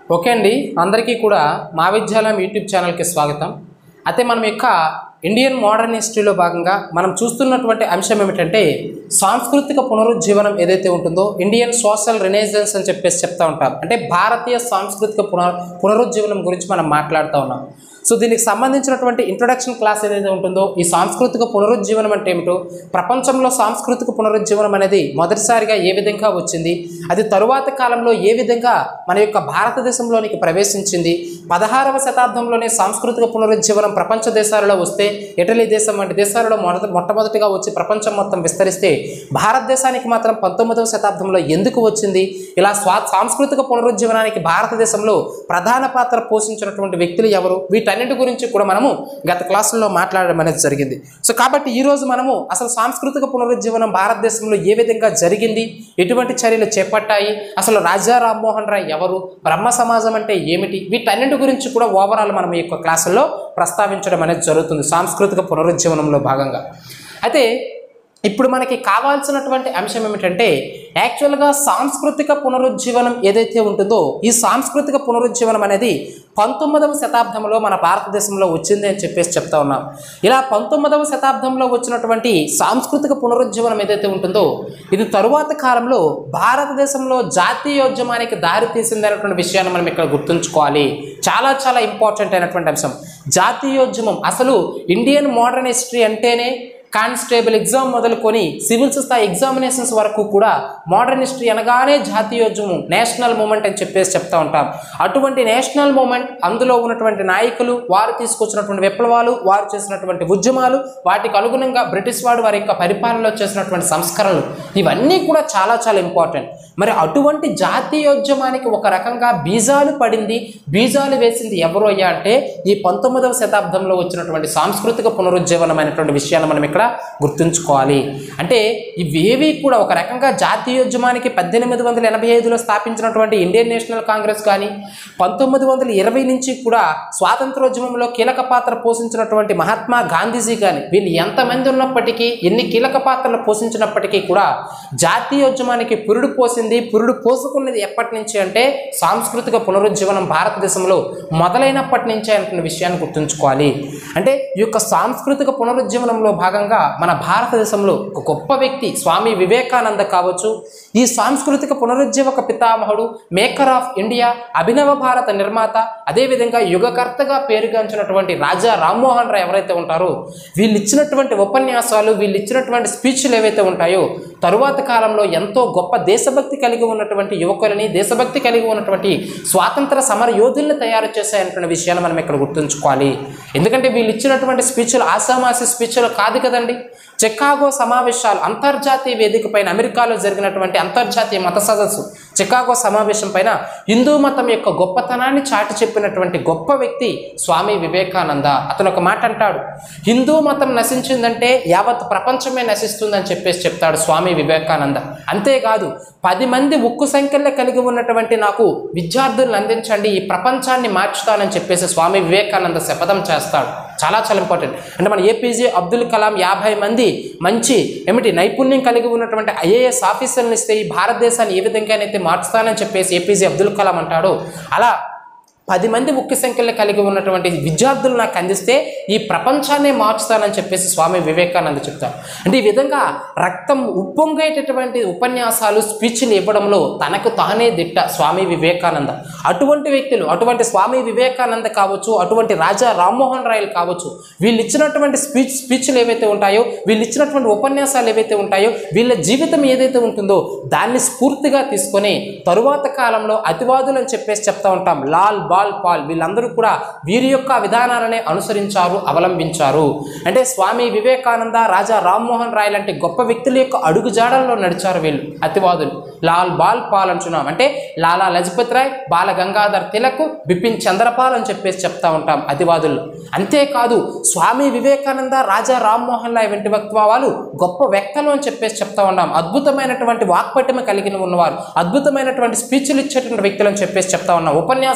okay అండి అందరికీ కూడా మా విద్యాలయం యూట్యూబ్ ఛానల్కి స్వాగతం అయితే మనం యొక్క ఇండియన్ మోడర్న్ హిస్టరీలో భాగంగా మనం చూస్తున్నటువంటి అంశం ఏమిటంటే సాంస్కృతిక పునరుజ్జీవనం ఏదైతే ఉంటుందో ఇండియన్ సోషల్ రినైజెన్స్ అని చెప్పేసి చెప్తా ఉంటాం అంటే భారతీయ సాంస్కృతిక పునర్ పునరుజ్జీవనం గురించి మనం మాట్లాడుతూ ఉన్నాం సో దీనికి సంబంధించినటువంటి ఇంట్రొడక్షన్ క్లాస్ ఏదైతే ఉంటుందో ఈ సాంస్కృతిక పునరుజ్జీవనం అంటే ఏమిటో ప్రపంచంలో సాంస్కృతిక పునరుజ్జీవనం అనేది మొదటిసారిగా ఏ విధంగా వచ్చింది అది తరువాత కాలంలో ఏ విధంగా మన యొక్క భారతదేశంలోనికి ప్రవేశించింది పదహారవ శతాబ్దంలోనే సాంస్కృతిక పునరుజ్జీవనం ప్రపంచ దేశాలలో వస్తే ఇటలీ దేశం వంటి దేశాలలో మొదట మొట్టమొదటిగా వచ్చి ప్రపంచం మొత్తం విస్తరిస్తే భారతదేశానికి మాత్రం పంతొమ్మిదవ శతాబ్దంలో ఎందుకు వచ్చింది ఇలా స్వా సాంస్కృతిక పునరుజ్జీవనానికి భారతదేశంలో ప్రధాన పాత్ర పోషించినటువంటి వ్యక్తులు ఎవరు వీటన్నిటి గురించి కూడా మనము గత క్లాసుల్లో మాట్లాడడం అనేది జరిగింది సో కాబట్టి ఈ రోజు మనము అసలు సాంస్కృతిక పునరుజ్జీవనం భారతదేశంలో ఏ విధంగా జరిగింది ఎటువంటి చర్యలు చేపట్టాయి అసలు రాజా రామ్మోహన్ రాయ్ ఎవరు బ్రహ్మ సమాజం అంటే ఏమిటి వీటన్నిటి గురించి కూడా ఓవరాల్ మనం ఈ యొక్క క్లాసుల్లో ప్రస్తావించడం అనేది జరుగుతుంది సాంస్కృతిక పునరుజ్జీవనంలో భాగంగా అయితే ఇప్పుడు మనకి కావాల్సినటువంటి అంశం ఏమిటంటే యాక్చువల్గా సాంస్కృతిక పునరుజ్జీవనం ఏదైతే ఉంటుందో ఈ సాంస్కృతిక పునరుజ్జీవనం అనేది పంతొమ్మిదవ శతాబ్దంలో మన భారతదేశంలో వచ్చింది అని చెప్పేసి చెప్తా ఉన్నాం ఇలా పంతొమ్మిదవ శతాబ్దంలో వచ్చినటువంటి సాంస్కృతిక పునరుజ్జీవనం ఏదైతే ఉంటుందో ఇది తరువాత కాలంలో భారతదేశంలో జాతీయోద్యమానికి దారి తీసింది అనేటువంటి విషయాన్ని మనం ఇక్కడ గుర్తుంచుకోవాలి చాలా చాలా ఇంపార్టెంట్ అయినటువంటి అంశం జాతీయోద్యమం అసలు ఇండియన్ మోడర్న్ హిస్టరీ అంటేనే కానిస్టేబుల్ ఎగ్జామ్ మొదలుకొని సివిల్స్ స్థాయి ఎగ్జామినేషన్స్ వరకు కూడా మోడర్న్ హిస్టరీ అనగానే జాతీయోద్యమం నేషనల్ మూమెంట్ అని చెప్పేసి చెప్తా ఉంటాం అటువంటి నేషనల్ మూమెంట్ అందులో ఉన్నటువంటి నాయకులు వారు తీసుకొచ్చినటువంటి విప్లవాలు వారు చేసినటువంటి ఉద్యమాలు వాటికి అనుగుణంగా బ్రిటిష్ వాడు వారి యొక్క పరిపాలనలో చేసినటువంటి సంస్కరణలు ఇవన్నీ కూడా చాలా చాలా ఇంపార్టెంట్ మరి అటువంటి జాతీయోద్యమానికి ఒక రకంగా బీజాలు పడింది బీజాలు వేసింది ఎవరు అయ్యా అంటే ఈ పంతొమ్మిదవ శతాబ్దంలో వచ్చినటువంటి సాంస్కృతిక పునరుజ్జీవనమైనటువంటి విషయాన్ని మనం ఇక్కడ గుర్తుంచుకోవాలి అంటే ఇవేవి కూడా ఒక రకంగా జాతీయోద్యమానికి పద్దెనిమిది వందల ఎనభై ఐదులో స్థాపించినటువంటి ఇండియన్ నేషనల్ కాంగ్రెస్ కానీ పంతొమ్మిది వందల ఇరవై నుంచి కూడా స్వాతంత్రోద్యమంలో కీలక పాత్ర పోషించినటువంటి మహాత్మా గాంధీజీ కానీ వీళ్ళు ఎంతమంది ఉన్నప్పటికీ ఎన్ని కీలక పాత్రలు పోషించినప్పటికీ కూడా జాతీయోద్యమానికి పురుడు పోసింది పురుడు పోసుకున్నది ఎప్పటి నుంచి అంటే సాంస్కృతిక పునరుజ్జీవనం భారతదేశంలో మొదలైనప్పటి నుంచే అనుకున్న విషయాన్ని గుర్తుంచుకోవాలి అంటే ఈ యొక్క సాంస్కృతిక పునరుజ్జీవనంలో భాగంగా మన భారతదేశంలో ఒక గొప్ప వ్యక్తి స్వామి వివేకానంద కావచ్చు ఈ సాంస్కృతిక పునరుజ్జీవక పితామహుడు మేకర్ ఆఫ్ ఇండియా అభినవ భారత నిర్మాత అదేవిధంగా యుగకర్తగా పేరుగాంచినటువంటి రాజా రామ్మోహన్ రాయ్ ఎవరైతే ఉంటారో వీళ్ళు ఇచ్చినటువంటి ఉపన్యాసాలు వీళ్ళు ఇచ్చినటువంటి స్పీచ్లు ఏవైతే ఉంటాయో తరువాత కాలంలో ఎంతో గొప్ప దేశభక్తి కలిగి ఉన్నటువంటి యువకులని దేశభక్తి కలిగి ఉన్నటువంటి స్వాతంత్ర సమర యోధుల్ని తయారు చేశాయన్నటువంటి విషయాన్ని మనం ఇక్కడ గుర్తుంచుకోవాలి ఎందుకంటే వీళ్ళు ఇచ్చినటువంటి స్పీచ్లు ఆసామాసి స్పీచ్లు కాదు కదండి చికాగో సమావేశాలు అంతర్జాతీయ వేదిక పైన అమెరికాలో జరిగినటువంటి అంతర్జాతీయ మత సదస్సు చికాగో సమావేశం పైన హిందూ మతం యొక్క గొప్పతనాన్ని చాటి చెప్పినటువంటి గొప్ప వ్యక్తి స్వామి వివేకానంద అతను ఒక మాట అంటాడు హిందూ మతం నశించిందంటే యావత్ ప్రపంచమే నశిస్తుందని చెప్పేసి చెప్తాడు స్వామి వివేకానంద అంతేకాదు పది మంది ఉక్కు సంఖ్యలో కలిగి ఉన్నటువంటి నాకు విద్యార్థులను అందించండి ఈ ప్రపంచాన్ని మార్చుతానని చెప్పేసి స్వామి వివేకానంద శపథం చేస్తాడు చాలా చాలా ఇంపార్టెంట్ అంటే మన ఏపీజే అబ్దుల్ కలాం యాభై మంది మంచి ఏమిటి నైపుణ్యం కలిగి ఉన్నటువంటి ఐఏఎస్ ఆఫీసర్లను ఇస్తే ఈ భారతదేశాన్ని ఏ విధంగానైతే మార్చుతానని చెప్పేసి ఏపీజే అబ్దుల్ కలాం అంటాడో అలా పది మంది ముఖ్య సంఖ్యలో కలిగి ఉన్నటువంటి విద్యార్థులు నాకు అందిస్తే ఈ ప్రపంచాన్నే మార్చుతానని చెప్పేసి స్వామి వివేకానంద చెప్తారు అంటే ఈ విధంగా రక్తం ఉప్పొంగేటటువంటి ఉపన్యాసాలు స్పీచ్లు ఇవ్వడంలో తనకు తానే దిట్ట స్వామి వివేకానంద అటువంటి వ్యక్తులు అటువంటి స్వామి వివేకానంద కావచ్చు అటువంటి రాజా రామ్మోహన్ రాయలు కావచ్చు వీళ్ళు ఇచ్చినటువంటి స్పీచ్ స్పీచ్లు ఏవైతే ఉంటాయో వీళ్ళు ఇచ్చినటువంటి ఉపన్యాసాలు ఏవైతే ఉంటాయో వీళ్ళ జీవితం ఏదైతే ఉంటుందో దాన్ని స్ఫూర్తిగా తీసుకొని తరువాత కాలంలో అతివాదులు అని చెప్పేసి చెప్తా ఉంటాం లాల్ బాల్ పాల్ వీళ్ళందరూ కూడా వీరి యొక్క విధానాలనే అనుసరించారు అవలంబించారు అంటే స్వామి వివేకానంద రాజా రామ్మోహన్ రాయ్ లాంటి గొప్ప వ్యక్తుల యొక్క అడుగుజాడల్లో నడిచారు వీళ్ళు అతివాదులు లాల్ బాల్ పాల్ అంటున్నాం అంటే లాలా లజపత్ రాయ్ బాల గంగాధర్ తిలక్ బిపిన్ చంద్రపాల్ అని చెప్పేసి చెప్తా ఉంటాం అతివాదులు అంతేకాదు స్వామి వివేకానంద రాజా రామ్మోహన్ రాయ్ వంటి వ్యక్తిత్వాలు గొప్ప వ్యక్తులు అని చెప్పేసి చెప్తా ఉన్నాం అద్భుతమైనటువంటి వాక్పటిమ కలిగిన ఉన్నవారు అద్భుతమైనటువంటి స్పీచ్లు ఇచ్చేటువంటి వ్యక్తులు అని చెప్పేసి చెప్తా ఉన్నాం ఉపన్యాసాలు ఇచ్చేటువంటి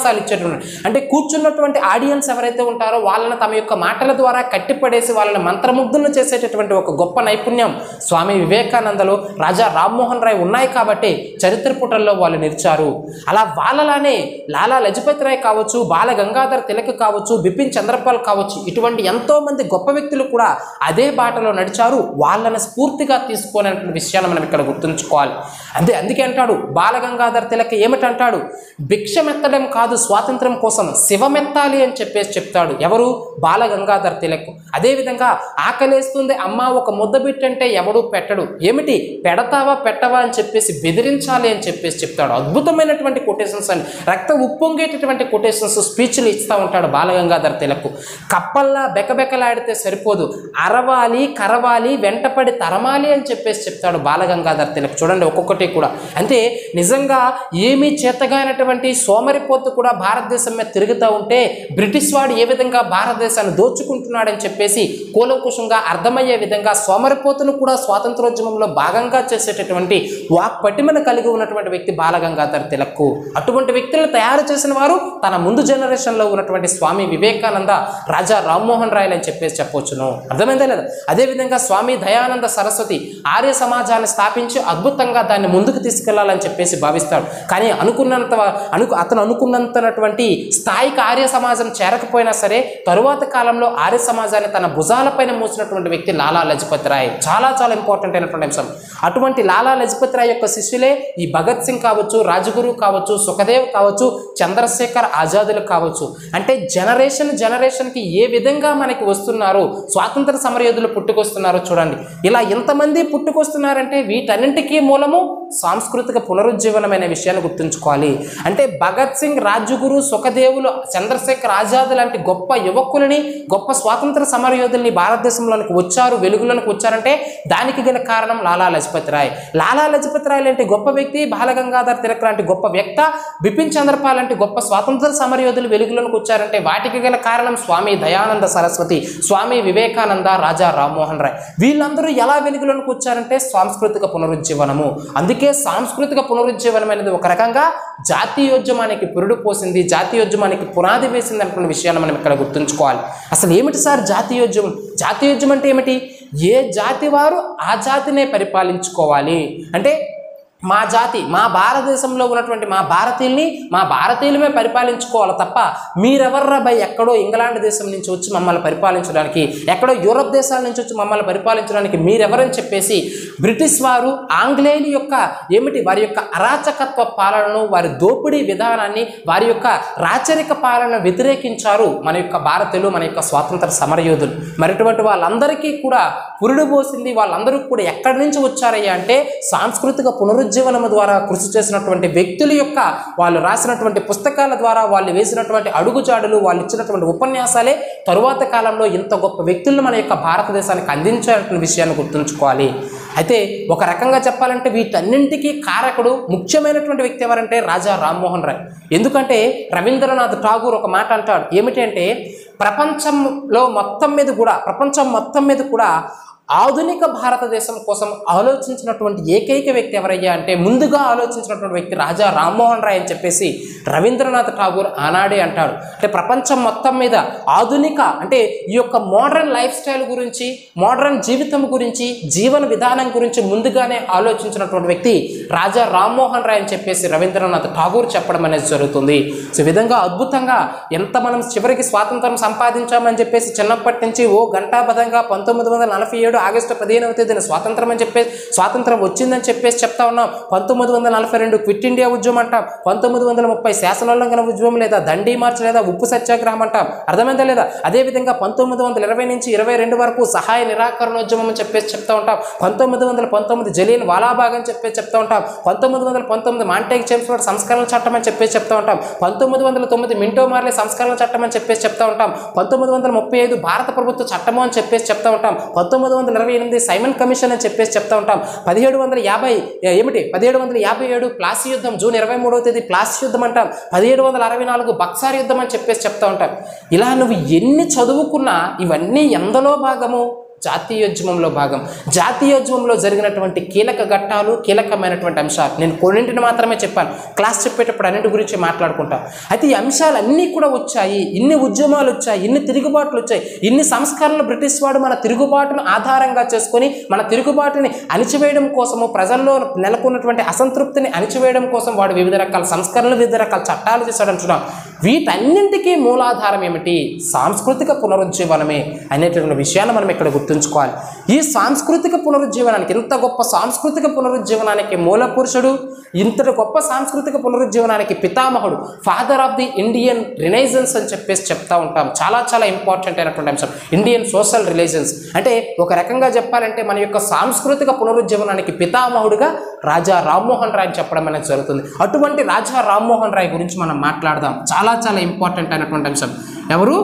చేసేటటువంటి అంటే కూర్చున్నటువంటి ఆడియన్స్ ఎవరైతే ఉంటారో వాళ్ళని తమ యొక్క మాటల ద్వారా కట్టిపడేసి వాళ్ళని మంత్రముగ్ధులను చేసేటటువంటి ఒక గొప్ప నైపుణ్యం స్వామి వివేకానందలో రాజా రామ్మోహన్ రాయ్ ఉన్నాయి కాబట్టి చరిత్ర పుటల్లో వాళ్ళు నిలిచారు అలా వాళ్ళలానే లాలా లజపతి రాయ్ కావచ్చు బాల గంగాధర్ తిలక్ కావచ్చు బిపిన్ చంద్రపాల్ కావచ్చు ఇటువంటి ఎంతో మంది గొప్ప వ్యక్తులు కూడా అదే బాటలో నడిచారు వాళ్ళని స్ఫూర్తిగా తీసుకునేటువంటి విషయాన్ని మనం ఇక్కడ గుర్తుంచుకోవాలి అంతే అందుకే అంటాడు బాల గంగాధర్ తిలక్ ఏమిటంటాడు భిక్షమెత్తడం కాదు స్వాతంత్రం కోసం శివమెత్తాలి అని చెప్పేసి చెప్తాడు ఎవరు బాల గంగాధర్ తిలక్ అదేవిధంగా ఆకలేస్తుంది అమ్మ ఒక ముద్ద బిట్టంటే ఎవడు పెట్టడు ఏమిటి పెడతావా పెట్టవా అని చెప్పేసి బెదిరించాలి అని చెప్పేసి చెప్తాడు అద్భుతమైనటువంటి కొటేషన్స్ అని రక్తం ఉప్పొంగేటటువంటి కొటేషన్స్ స్పీచ్లు ఇస్తూ ఉంటాడు బాలగంగాధర్ తిలక్ కప్పల్లా బెకబెకలాడితే సరిపోదు అరవాలి కరవాలి వెంటపడి తరమాలి అని చెప్పేసి చెప్తాడు బాలగంగాధర్ తిలక్ చూడండి ఒక్కొక్కటి కూడా అంటే నిజంగా ఏమీ చేతగానటువంటి సోమరిపోతు కూడా భారతదేశం మీద తిరుగుతూ ఉంటే బ్రిటిష్ వాడు ఏ విధంగా భారతదేశాన్ని దోచుకుంటున్నాడని చెప్పేసి కూలంకుషంగా అర్థమయ్యే విధంగా సోమరిపోతును కూడా స్వాతంత్రోద్యమంలో భాగంగా చేసేటటువంటి వాక్ పటిమను కలిగి ఉన్నటువంటి వ్యక్తి బాలగంగాధర్ తిలక్కు అటువంటి వ్యక్తులను తయారు చేసిన వారు తన ముందు జనరేషన్లో ఉన్నటువంటి స్వామి వివేకానంద రాజా రామ్మోహన్ రాయలు అని చెప్పేసి చెప్పవచ్చును అర్థమైందా లేదా అదేవిధంగా స్వామి దయానంద సరస్వతి ఆర్య సమాజాన్ని స్థాపించి అద్భుతంగా దాన్ని ముందుకు తీసుకెళ్లాలని చెప్పేసి భావిస్తాడు కానీ అనుకున్నంత అను అతను అనుకున్నంతటువంటి స్థాయికి ఆర్య సమాజం చేరకపోయినా సరే తరువాత కాలంలో ఆర్య సమాజాన్ని తన భుజాలపైన మూసినటువంటి వ్యక్తి లాలా లజపతి రాయ్ చాలా చాలా ఇంపార్టెంట్ అయినటువంటి అంశం అటువంటి లాలా లజపతి రాయ్ యొక్క శిష్యులే ఈ భగత్ సింగ్ కావచ్చు రాజగురు కావచ్చు సుఖదేవ్ కావచ్చు చంద్రశేఖర్ ఆజాదులు కావచ్చు అంటే జనరేషన్ జనరేషన్కి ఏ విధంగా మనకి వస్తున్నారో స్వాతంత్ర సమరయోధులు పుట్టుకొస్తున్నారో చూడండి ఇలా ఎంతమంది పుట్టుకొస్తున్నారంటే వీటన్నింటికీ మూలము సాంస్కృతిక పునరుజ్జీవనమైన విషయాన్ని గుర్తుంచుకోవాలి అంటే భగత్ సింగ్ రాజగురు సుఖదేవులు చంద్రశేఖర్ ఆజాద్ లాంటి గొప్ప యువకులని గొప్ప స్వాతంత్ర సమరయోధుల్ని భారతదేశంలోనికి వచ్చారు వెలుగులోనికి వచ్చారంటే దానికి గల కారణం లాలా లజపతి రాయ్ లాలా లజపతి రాయ్ లాంటి గొప్ప వ్యక్తి బాలగంగాధర్ తిలక్ లాంటి గొప్ప వ్యక్త బిపిన్ చంద్రపాల్ లాంటి గొప్ప స్వాతంత్ర సమరయోధులు వెలుగులోనికి వచ్చారంటే వాటికి గల కారణం స్వామి దయానంద సరస్వతి స్వామి వివేకానంద రాజా రామ్మోహన్ రాయ్ వీళ్ళందరూ ఎలా వెలుగులోనికి వచ్చారంటే సాంస్కృతిక పునరుజ్జీవనము అందుకే సాంస్కృతిక పునరుజ్జీవనం అనేది ఒక రకంగా జాతీయోద్యమానికి పురుడు పోసింది జాతీయోద్యమానికి పునాది వేసింది అనుకున్న విషయాన్ని మనం ఇక్కడ గుర్తుంచుకోవాలి అసలు ఏమిటి సార్ జాతీయోద్యమం జాతీయోద్యమం అంటే ఏమిటి ఏ జాతి వారు ఆ జాతినే పరిపాలించుకోవాలి అంటే మా జాతి మా భారతదేశంలో ఉన్నటువంటి మా భారతీయుల్ని మా భారతీయులమే పరిపాలించుకోవాలి తప్ప మీరెవర్రా బై ఎక్కడో ఇంగ్లాండ్ దేశం నుంచి వచ్చి మమ్మల్ని పరిపాలించడానికి ఎక్కడో యూరప్ దేశాల నుంచి వచ్చి మమ్మల్ని పరిపాలించడానికి మీరెవరని చెప్పేసి బ్రిటిష్ వారు ఆంగ్లేయుల యొక్క ఏమిటి వారి యొక్క అరాచకత్వ పాలనను వారి దోపిడీ విధానాన్ని వారి యొక్క రాచరిక పాలనను వ్యతిరేకించారు మన యొక్క భారతీయులు మన యొక్క స్వాతంత్ర సమరయోధులు మరిటువంటి వాళ్ళందరికీ కూడా పురుడు పోసింది వాళ్ళందరూ కూడా ఎక్కడి నుంచి వచ్చారయ్యా అంటే సాంస్కృతిక పునరుజ్జీవనము ద్వారా కృషి చేసినటువంటి వ్యక్తుల యొక్క వాళ్ళు రాసినటువంటి పుస్తకాల ద్వారా వాళ్ళు వేసినటువంటి అడుగుజాడులు వాళ్ళు ఇచ్చినటువంటి ఉపన్యాసాలే తరువాత కాలంలో ఇంత గొప్ప వ్యక్తులను మన యొక్క భారతదేశానికి అందించాలన్న విషయాన్ని గుర్తుంచుకోవాలి అయితే ఒక రకంగా చెప్పాలంటే వీటన్నింటికీ కారకుడు ముఖ్యమైనటువంటి వ్యక్తి ఎవరంటే రాజా రామ్మోహన్ రాయ్ ఎందుకంటే రవీంద్రనాథ్ ఠాగూర్ ఒక మాట అంటాడు ఏమిటంటే ప్రపంచంలో మొత్తం మీద కూడా ప్రపంచం మొత్తం మీద కూడా ఆధునిక భారతదేశం కోసం ఆలోచించినటువంటి ఏకైక వ్యక్తి ఎవరయ్యా అంటే ముందుగా ఆలోచించినటువంటి వ్యక్తి రాజా రామ్మోహన్ రాయ్ అని చెప్పేసి రవీంద్రనాథ్ ఠాగూర్ ఆనాడే అంటాడు అంటే ప్రపంచం మొత్తం మీద ఆధునిక అంటే ఈ యొక్క మోడర్న్ లైఫ్ స్టైల్ గురించి మోడర్న్ జీవితం గురించి జీవన విధానం గురించి ముందుగానే ఆలోచించినటువంటి వ్యక్తి రాజా రామ్మోహన్ రాయ్ అని చెప్పేసి రవీంద్రనాథ్ ఠాగూర్ చెప్పడం అనేది జరుగుతుంది సో ఈ విధంగా అద్భుతంగా ఎంత మనం చివరికి స్వాతంత్రం సంపాదించామని చెప్పేసి చిన్నప్పటి నుంచి ఓ గంటాబద్ధంగా పంతొమ్మిది వందల నలభై ఏడు ఆగస్టు పదిహేనవ తేదీన స్వాతంత్రం అని చెప్పేసి స్వాతంత్రం వచ్చిందని చెప్పేసి చెప్తా ఉన్నాం పంతొమ్మిది వందల నలభై రెండు క్విట్ ఇండియా ఉద్యమం అంటాం పంతొమ్మిది వందల ముప్పై శాసనోల్లంఘన ఉద్యమం లేదా దండీ మార్చ్ లేదా ఉప్పు సత్యాగ్రహం అంటాం అర్థమైందా లేదా అదేవిధంగా పంతొమ్మిది వందల ఇరవై నుంచి ఇరవై రెండు వరకు సహాయ నిరాకరణోద్యమం అని చెప్పేసి చెప్తా ఉంటాం పంతొమ్మిది వందల పంతొమ్మిది జలీన్ వాలాబాగ్ అని చెప్పేసి చెప్తా ఉంటాం పంతొమ్మిది వందల పంతొమ్మిది మాంటేక్ చేమ్స్ఫోర్డ్ సంస్కరణ చట్టం అని చెప్పేసి చెప్తా ఉంటాం పంతొమ్మిది వందల తొమ్మిది మింటో మార్లే సంస్కరణ చట్టం అని చెప్పేసి చెప్తా ఉంటాం పంతొమ్మిది వందల ముప్పై ఐదు భారత ప్రభుత్వ చట్టము అని చెప్పేసి చెప్తా ఉంటాం పంతొమ్మిది వందల ఇరవై ఎనిమిది సైమన్ కమిషన్ అని చెప్పేసి చెప్తా ఉంటాం పదిహేడు వందల యాభై ఏమిటి పదిహేడు వందల యాభై ఏడు ప్లాసీ యుద్ధం జూన్ ఇరవై మూడవ తేదీ ప్లాసీ యుద్ధం అంటాం పదిహేడు వందల అరవై నాలుగు బక్సార్ యుద్ధం అని చెప్పేసి చెప్తా ఉంటాం ఇలా నువ్వు ఎన్ని చదువుకున్నా ఇవన్నీ ఎందులో భాగము జాతీయోద్యమంలో భాగం జాతీయోద్యమంలో జరిగినటువంటి కీలక ఘట్టాలు కీలకమైనటువంటి అంశాలు నేను కొన్నింటిని మాత్రమే చెప్పాను క్లాస్ చెప్పేటప్పుడు అన్నిటి గురించి మాట్లాడుకుంటాం అయితే ఈ అంశాలన్నీ కూడా వచ్చాయి ఇన్ని ఉద్యమాలు వచ్చాయి ఇన్ని తిరుగుబాట్లు వచ్చాయి ఇన్ని సంస్కరణలు బ్రిటిష్ వాడు మన తిరుగుబాటును ఆధారంగా చేసుకొని మన తిరుగుబాటుని అణిచివేయడం కోసము ప్రజల్లో నెలకొన్నటువంటి అసంతృప్తిని అణిచివేయడం కోసం వాడు వివిధ రకాల సంస్కరణలు వివిధ రకాల చట్టాలు చేశాడంటున్నాం వీటన్నింటికీ మూలాధారం ఏమిటి సాంస్కృతిక పునరుజ్జీవనమే అనేటువంటి విషయాన్ని మనం ఇక్కడ గుర్తుంచుకోవాలి ఈ సాంస్కృతిక పునరుజ్జీవనానికి ఇంత గొప్ప సాంస్కృతిక పునరుజ్జీవనానికి మూల పురుషుడు ఇంతటి గొప్ప సాంస్కృతిక పునరుజ్జీవనానికి పితామహుడు father of the Indian religions అని చెప్పేసి చెప్తా ఉంటాం చాలా చాలా ఇంపార్టెంట్ అయినటువంటి అంశం ఇండియన్ సోషల్ రిలేషన్స్ అంటే ఒక రకంగా చెప్పాలంటే మన యొక్క సాంస్కృతిక పునరుజ్జీవనానికి పితామహుడుగా రాజా రామ్మోహన్ రాయ్ చెప్పడం అనేది జరుగుతుంది అటువంటి రాజా రామ్మోహన్ రాయ్ గురించి మనం మాట్లాడదాం చాలా చాలా ఇంపార్టెంట్ అయినటువంటి అంశం ఎవరు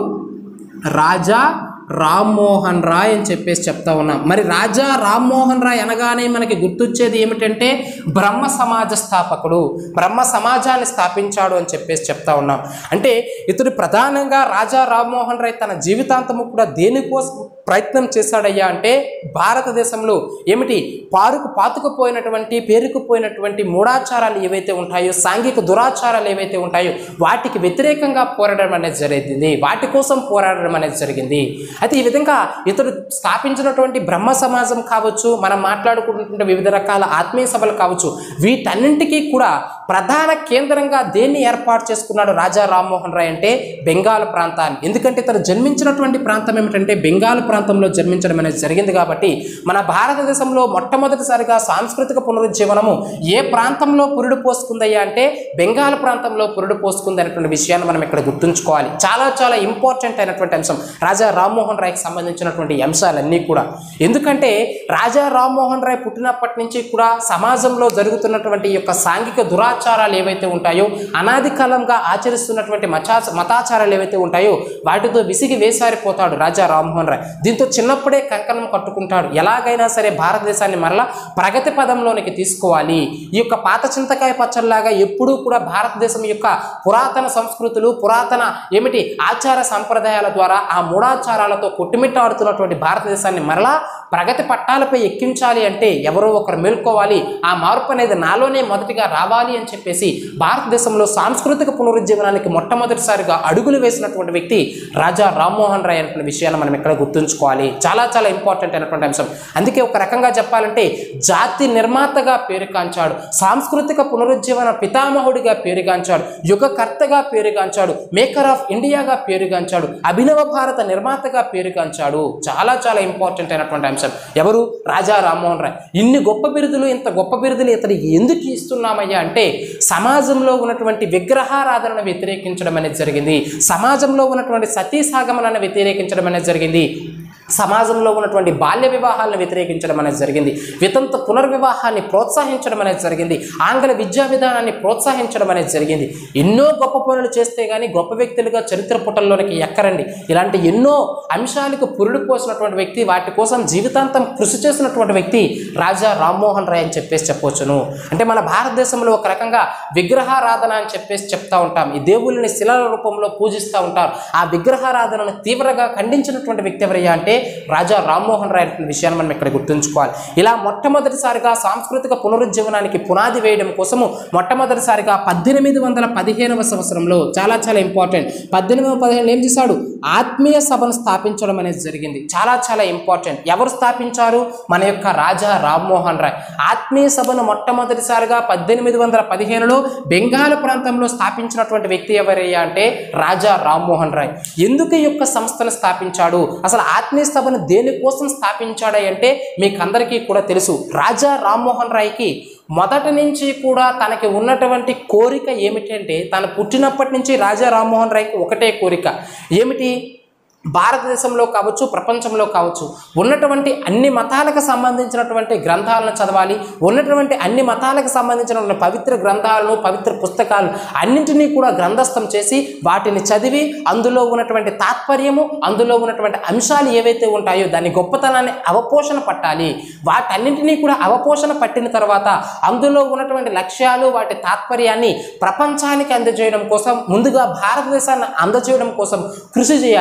రాజా రామ్మోహన్ రాయ్ అని చెప్పేసి చెప్తా ఉన్నాం మరి రాజా రామ్మోహన్ రాయ్ అనగానే మనకి గుర్తొచ్చేది ఏమిటంటే బ్రహ్మ సమాజ స్థాపకుడు బ్రహ్మ సమాజాన్ని స్థాపించాడు అని చెప్పేసి చెప్తా ఉన్నాం అంటే ఇతడు ప్రధానంగా రాజా రామ్మోహన్ రాయ్ తన జీవితాంతము కూడా దేనికోసం ప్రయత్నం చేశాడయ్యా అంటే భారతదేశంలో ఏమిటి పారుకు పాతుకుపోయినటువంటి పేరుకుపోయినటువంటి మూఢాచారాలు ఏవైతే ఉంటాయో సాంఘిక దురాచారాలు ఏవైతే ఉంటాయో వాటికి వ్యతిరేకంగా పోరాడడం అనేది జరిగింది వాటి కోసం పోరాడడం అనేది జరిగింది అయితే ఈ విధంగా ఇతడు స్థాపించినటువంటి బ్రహ్మ సమాజం కావచ్చు మనం మాట్లాడుకుంటున్న వివిధ రకాల ఆత్మీయ సభలు కావచ్చు వీటన్నింటికీ కూడా ప్రధాన కేంద్రంగా దేన్ని ఏర్పాటు చేసుకున్నాడు రాజా రామ్మోహన్ రాయ్ అంటే బెంగాల్ ప్రాంతాన్ని ఎందుకంటే ఇతను జన్మించినటువంటి ప్రాంతం ఏమిటంటే బెంగాల్ ప్రాంతంలో జన్మించడం అనేది జరిగింది కాబట్టి మన భారతదేశంలో మొట్టమొదటిసారిగా సాంస్కృతిక పునరుజ్జీవనము ఏ ప్రాంతంలో పురుడు పోసుకుందయ్యా అంటే బెంగాల్ ప్రాంతంలో పురుడు పోసుకుంది అనేటువంటి విషయాన్ని మనం ఇక్కడ గుర్తుంచుకోవాలి చాలా చాలా ఇంపార్టెంట్ అయినటువంటి అంశం రాజా రామ్మోహన్ రాయ్కి సంబంధించినటువంటి అంశాలన్నీ కూడా ఎందుకంటే రాజా రామ్మోహన్ రాయ్ పుట్టినప్పటి నుంచి కూడా సమాజంలో జరుగుతున్నటువంటి ఈ యొక్క సాంఘిక దురాచారాలు ఏవైతే ఉంటాయో అనాది కాలంగా ఆచరిస్తున్నటువంటి మచా మతాచారాలు ఏవైతే ఉంటాయో వాటితో విసిగి వేసారిపోతాడు రాజా రామ్మోహన్ రాయ్ దీంతో చిన్నప్పుడే కంకణం కట్టుకుంటాడు ఎలాగైనా సరే భారతదేశాన్ని మరలా ప్రగతి పదంలోనికి తీసుకోవాలి ఈ యొక్క పాత చింతకాయ పచ్చల్లాగా ఎప్పుడూ కూడా భారతదేశం యొక్క పురాతన సంస్కృతులు పురాతన ఏమిటి ఆచార సంప్రదాయాల ద్వారా ఆ మూఢాచారాలతో కొట్టుమిట్టాడుతున్నటువంటి భారతదేశాన్ని మరలా ప్రగతి పట్టాలపై ఎక్కించాలి అంటే ఎవరో ఒకరు మేల్కోవాలి ఆ మార్పు అనేది నాలోనే మొదటిగా రావాలి అని చెప్పేసి భారతదేశంలో సాంస్కృతిక పునరుజ్జీవనానికి మొట్టమొదటిసారిగా అడుగులు వేసినటువంటి వ్యక్తి రాజా రామ్మోహన్ రాయ్ అనే విషయాన్ని మనం ఇక్కడ గుర్తుంచుకోవాలి చాలా చాలా ఇంపార్టెంట్ అయినటువంటి అంశం అందుకే ఒక రకంగా చెప్పాలంటే జాతి నిర్మాతగా పేరుగాంచాడు సాంస్కృతిక పునరుజ్జీవన పితామహుడిగా పేరుగాంచాడు యుగకర్తగా పేరుగాంచాడు మేకర్ ఆఫ్ ఇండియాగా పేరుగాంచాడు అభినవ భారత నిర్మాతగా పేరుగాంచాడు చాలా చాలా ఇంపార్టెంట్ అయినటువంటి అంశం ఎవరు రాజా రామ్మోహన్ రాయ్ ఇన్ని గొప్ప బిరుదులు ఇంత గొప్ప బిరుదులు ఇతనికి ఎందుకు ఇస్తున్నామయ్యా అంటే సమాజంలో ఉన్నటువంటి విగ్రహారాధనను వ్యతిరేకించడం అనేది జరిగింది సమాజంలో ఉన్నటువంటి సతీ సాగమనాన్ని వ్యతిరేకించడం అనేది జరిగింది సమాజంలో ఉన్నటువంటి బాల్య వివాహాలను వ్యతిరేకించడం అనేది జరిగింది వితంత పునర్వివాహాన్ని ప్రోత్సహించడం అనేది జరిగింది ఆంగ్ల విద్యా విధానాన్ని ప్రోత్సహించడం అనేది జరిగింది ఎన్నో గొప్ప పనులు చేస్తే కానీ గొప్ప వ్యక్తులుగా చరిత్ర పుటల్లోనికి ఎక్కరండి ఇలాంటి ఎన్నో అంశాలకు పురుడు పోసినటువంటి వ్యక్తి వాటి కోసం జీవితాంతం కృషి చేసినటువంటి వ్యక్తి రాజా రామ్మోహన్ రాయ్ అని చెప్పేసి చెప్పవచ్చును అంటే మన భారతదేశంలో ఒక రకంగా విగ్రహారాధన అని చెప్పేసి చెప్తా ఉంటాం ఈ దేవుళ్ళని శిలల రూపంలో పూజిస్తూ ఉంటారు ఆ విగ్రహారాధనను తీవ్రంగా ఖండించినటువంటి వ్యక్తి ఎవరయ్యా అంటే రాజా రామ్మోహన్ రాయ్ అనే విషయాన్ని మనం ఇక్కడ గుర్తుంచుకోవాలి ఇలా మొట్టమొదటిసారిగా సాంస్కృతిక పునరుజ్జీవనానికి పునాది వేయడం కోసము మొట్టమొదటిసారిగా పద్దెనిమిది వందల పదిహేనవ సంవత్సరంలో చాలా చాలా ఇంపార్టెంట్ పద్దెనిమిది వందల పదిహేను ఏం చేశాడు ఆత్మీయ సభను స్థాపించడం అనేది జరిగింది చాలా చాలా ఇంపార్టెంట్ ఎవరు స్థాపించారు మన యొక్క రాజా రామ్మోహన్ రాయ్ ఆత్మీయ సభను మొట్టమొదటిసారిగా పద్దెనిమిది వందల పదిహేనులో బెంగాల్ ప్రాంతంలో స్థాపించినటువంటి వ్యక్తి ఎవరయ్యా అంటే రాజా రామ్మోహన్ రాయ్ ఎందుకు ఈ యొక్క సంస్థను స్థాపించాడు అసలు ఆత్మీయ సభను దేనికోసం స్థాపించాడు అంటే మీకు అందరికీ కూడా తెలుసు రాజా రామ్మోహన్ రాయ్కి మొదటి నుంచి కూడా తనకి ఉన్నటువంటి కోరిక ఏమిటంటే తను పుట్టినప్పటి నుంచి రాజా రామ్మోహన్ రాయ్కి ఒకటే కోరిక ఏమిటి భారతదేశంలో కావచ్చు ప్రపంచంలో కావచ్చు ఉన్నటువంటి అన్ని మతాలకు సంబంధించినటువంటి గ్రంథాలను చదవాలి ఉన్నటువంటి అన్ని మతాలకు సంబంధించిన పవిత్ర గ్రంథాలను పవిత్ర పుస్తకాలు అన్నింటినీ కూడా గ్రంథస్థం చేసి వాటిని చదివి అందులో ఉన్నటువంటి తాత్పర్యము అందులో ఉన్నటువంటి అంశాలు ఏవైతే ఉంటాయో దాని గొప్పతనాన్ని అవపోషణ పట్టాలి వాటన్నింటినీ కూడా అవపోషణ పట్టిన తర్వాత అందులో ఉన్నటువంటి లక్ష్యాలు వాటి తాత్పర్యాన్ని ప్రపంచానికి అందజేయడం కోసం ముందుగా భారతదేశాన్ని అందజేయడం కోసం కృషి చేయాలి